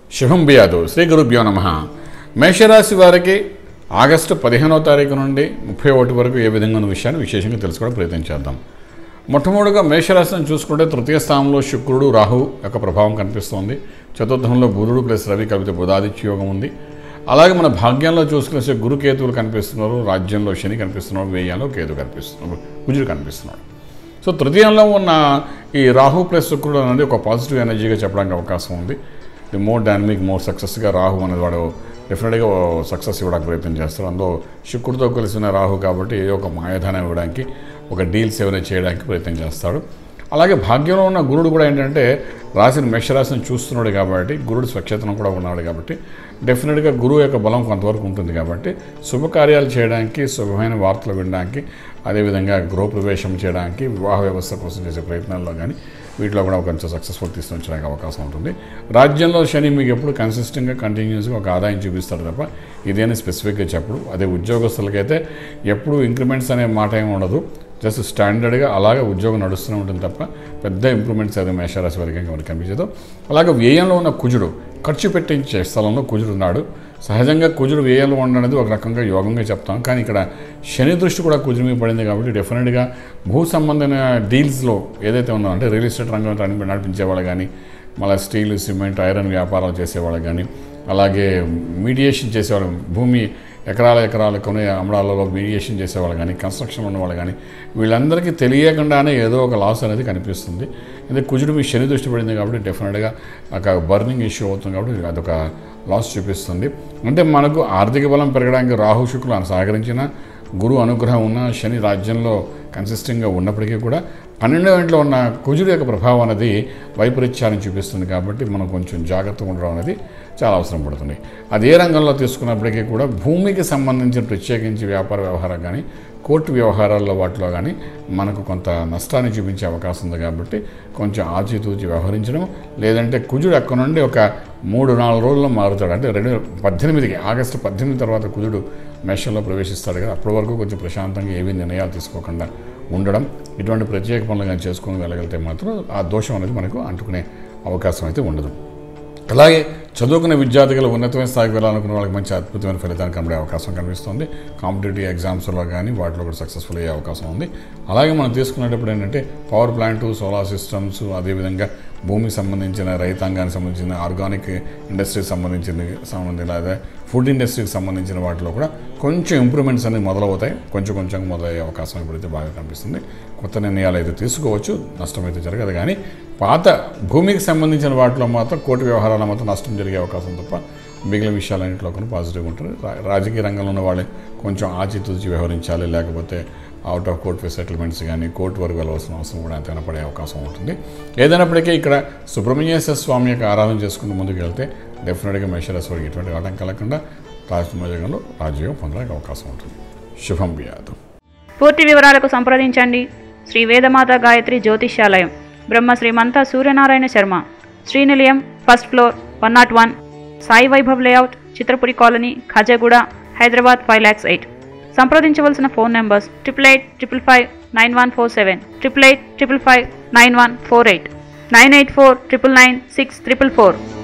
శుభం బియాదు శ్రీ గురుభ్యో నమ మేషరాశి వారికి ఆగస్టు పదిహేనవ తారీఖు నుండి ముప్పై ఒకటి వరకు ఏ విధంగా ఉన్న విషయాన్ని విశేషంగా తెలుసుకోవడం ప్రయత్నం చేద్దాం మొట్టమొదటిగా మేషరాశిని చూసుకుంటే తృతీయ స్థానంలో శుక్రుడు రాహు యొక్క ప్రభావం కనిపిస్తోంది చతుర్థంలో బుధుడు ప్లస్ రవి కలిపితే బుధాదిత్య యోగం ఉంది అలాగే మన భాగ్యంలో చూసుకునే గురు కేతువులు కనిపిస్తున్నారు రాజ్యంలో శని కనిపిస్తున్నారు వేయంలో కేతు కనిపిస్తున్నారు కుజుడు కనిపిస్తున్నాడు సో తృతీయంలో ఉన్న ఈ రాహు ప్లస్ శుక్రుడు అనేది ఒక పాజిటివ్ ఎనర్జీగా చెప్పడానికి అవకాశం ఉంది ఇది మోర్ డైనమిక్ మోర్ సక్సెస్గా రాహు అనేది వాడు డెఫినెట్గా సక్సెస్ ఇవ్వడానికి ప్రయత్నం చేస్తారు అందులో శుక్రుడితో కలిసిన రాహు కాబట్టి ఏదో ఒక మాయధానం ఇవ్వడానికి ఒక డీల్స్ ఏమైనా చేయడానికి ప్రయత్నం చేస్తాడు అలాగే భాగ్యంలో ఉన్న గురుడు కూడా ఏంటంటే రాశిని మేషరాశిని చూస్తున్నాడు కాబట్టి గురుడు స్వచ్ఛతనం కూడా ఉన్నాడు కాబట్టి డెఫినెట్గా గురువు యొక్క బలం కొంతవరకు ఉంటుంది కాబట్టి శుభకార్యాలు చేయడానికి శుభమైన వార్తలు వినడానికి అదేవిధంగా గృహప్రవేశం చేయడానికి వివాహ వ్యవస్థ కోసం చేసే ప్రయత్నాల్లో కానీ వీటిలో కూడా కొంచెం సక్సెస్ఫుల్ తీసుకొచ్చడానికి అవకాశం ఉంటుంది రాజ్యంలో శని మీకు ఎప్పుడు కన్సిస్టెంట్గా కంటిన్యూస్గా ఒక ఆదాయం చూపిస్తాడు తప్ప ఇదేని స్పెసిఫిక్గా చెప్పడు అదే ఉద్యోగస్తులకైతే ఎప్పుడు ఇంక్రిమెంట్స్ అనే మాట ఏమి ఉండదు జస్ట్ స్టాండర్డ్గా అలాగే ఉద్యోగం నడుస్తూనే ఉంటుంది తప్ప పెద్ద ఇంప్రూవ్మెంట్స్ అది మేషరాశి వారికి మనకి కనిపించదు అలాగే వ్యయంలో ఉన్న కుజుడు ఖర్చు పెట్టించే స్థలంలో కుజుడు ఉన్నాడు సహజంగా కుజుడు వ్యయంలో ఉండనేది ఒక రకంగా యోగంగా చెప్తాం కానీ ఇక్కడ శని దృష్టి కూడా కుజుడు మీద పడింది కాబట్టి డెఫినెట్గా భూ సంబంధమైన డీల్స్లో ఏదైతే ఉందో అంటే రియల్ ఎస్టేట్ రంగం నడిపి- నడిపించేవాళ్ళు కానీ మళ్ళీ స్టీల్ సిమెంట్ ఐరన్ వ్యాపారాలు చేసేవాళ్ళు కానీ అలాగే మీడియేషన్ చేసేవాళ్ళు భూమి ఎకరాల ఎకరాలు కొని అమ్మడాలలో మీడియేషన్ చేసేవాళ్ళు కానీ కన్స్ట్రక్షన్ ఉన్నవాళ్ళు కానీ వీళ్ళందరికీ తెలియకుండానే ఏదో ఒక లాస్ అనేది కనిపిస్తుంది ఇది కుజుడు మీ శని దృష్టి పడింది కాబట్టి డెఫినెట్గా ఒక బర్నింగ్ ఇష్యూ అవుతుంది కాబట్టి అదొక లాస్ చూపిస్తుంది అంటే మనకు ఆర్థిక బలం పెరగడానికి రాహు శుక్రులు సహకరించిన గురువు అనుగ్రహం ఉన్న శని రాజ్యంలో కన్సిస్టెంట్గా ఉన్నప్పటికీ కూడా పన్నెండవ ఇంట్లో ఉన్న కుజుడు యొక్క ప్రభావం అనేది వైపరీత్యాన్ని చూపిస్తుంది కాబట్టి మనం కొంచెం జాగ్రత్తగా ఉండడం అనేది చాలా అవసరం పడుతుంది అది ఏ రంగంలో తీసుకున్నప్పటికీ కూడా భూమికి సంబంధించిన ప్రత్యేకించి వ్యాపార వ్యవహారం కానీ కోర్టు వ్యవహారాల్లో వాటిలో కానీ మనకు కొంత నష్టాన్ని చూపించే అవకాశం ఉంది కాబట్టి కొంచెం ఆచితూచి వ్యవహరించడం లేదంటే కుజుడు అక్కడ నుండి ఒక మూడు నాలుగు రోజుల్లో మారుతాడు అంటే రెండు వేల పద్దెనిమిదికి ఆగస్టు పద్దెనిమిది తర్వాత కుజుడు మేషంలో ప్రవేశిస్తాడు కదా అప్పటి వరకు కొంచెం ప్రశాంతంగా ఏవీ నిర్ణయాలు తీసుకోకుండా ఉండడం ఇటువంటి ప్రత్యేక పనులు కానీ చేసుకుని వెళ్ళగలిగితే మాత్రం ఆ దోషం అనేది మనకు అంటుకునే అవకాశం అయితే ఉండదు అలాగే చదువుకునే విద్యార్థులు ఉన్నతమైన స్థాయికి వెళ్ళాలనుకున్న వాళ్ళకి మంచి అద్భుతమైన ఫలితాన్ని కనబడే అవకాశం కనిపిస్తుంది కాంపిటేటివ్ ఎగ్జామ్స్లో కానీ వాటిలో కూడా సక్సెస్ఫుల్ అయ్యే అవకాశం ఉంది అలాగే మనం తీసుకునేటప్పుడు ఏంటంటే పవర్ ప్లాంట్ సోలార్ సిస్టమ్స్ అదేవిధంగా భూమికి సంబంధించిన రైతాంగానికి సంబంధించిన ఆర్గానిక్ ఇండస్ట్రీకి సంబంధించిన సంబంధించిన అదే ఫుడ్ ఇండస్ట్రీకి సంబంధించిన వాటిలో కూడా కొంచెం ఇంప్రూవ్మెంట్స్ అనేవి మొదలవుతాయి కొంచెం కొంచెం మొదలయ్యే అవకాశం ఇప్పుడైతే బాగా కనిపిస్తుంది కొత్త నిర్ణయాలు అయితే తీసుకోవచ్చు నష్టం అయితే జరగదు కానీ పాత భూమికి సంబంధించిన వాటిలో మాత్రం కోటి వ్యవహారాల మాత్రం నష్టం జరిగే అవకాశం తప్ప మిగిలిన విషయాలన్నింటిలో కూడా పాజిటివ్గా ఉంటుంది రా- రాజకీయ రంగంలో ఉన్న వాళ్ళు కొంచెం ఆచితూచి వ్యవహరించాలి లేకపోతే అవుట్ ఆఫ్ కోర్ట్ సెటిల్మెంట్స్ కానీ కోర్టు వరకు వెళ్ళవలసిన అవసరం కూడా ఎంతైనా పడే అవకాశం ఉంటుంది ఏదైనప్పటికీ ఇక్కడ సుబ్రహ్మణ్యేశ్వర స్వామి యొక్క ఆరాధన చేసుకుంటూ ముందుకు వెళ్తే డెఫినెట్గా మేషరాశివాడికి ఎటువంటి ఆటంకం కలగకుండా రాజమార్గంలో రాజ్యోగం పొందడానికి అవకాశం ఉంటుంది శుభం బియాదు పూర్తి వివరాలకు సంప్రదించండి Shri Vedamata Gayatri Jyotishyalayam Brahma Srimantha Suryanarayana Sharma Srinilayam first floor one naught one Sai Vaibhav layout Chitrapuri colony Khajaguda Hyderabad five lakhs eight సంప్రదించవలసిన phone numbers triple eight triple five nine one four seven triple eight triple five nine one four eight nine eight four triple nine six triple four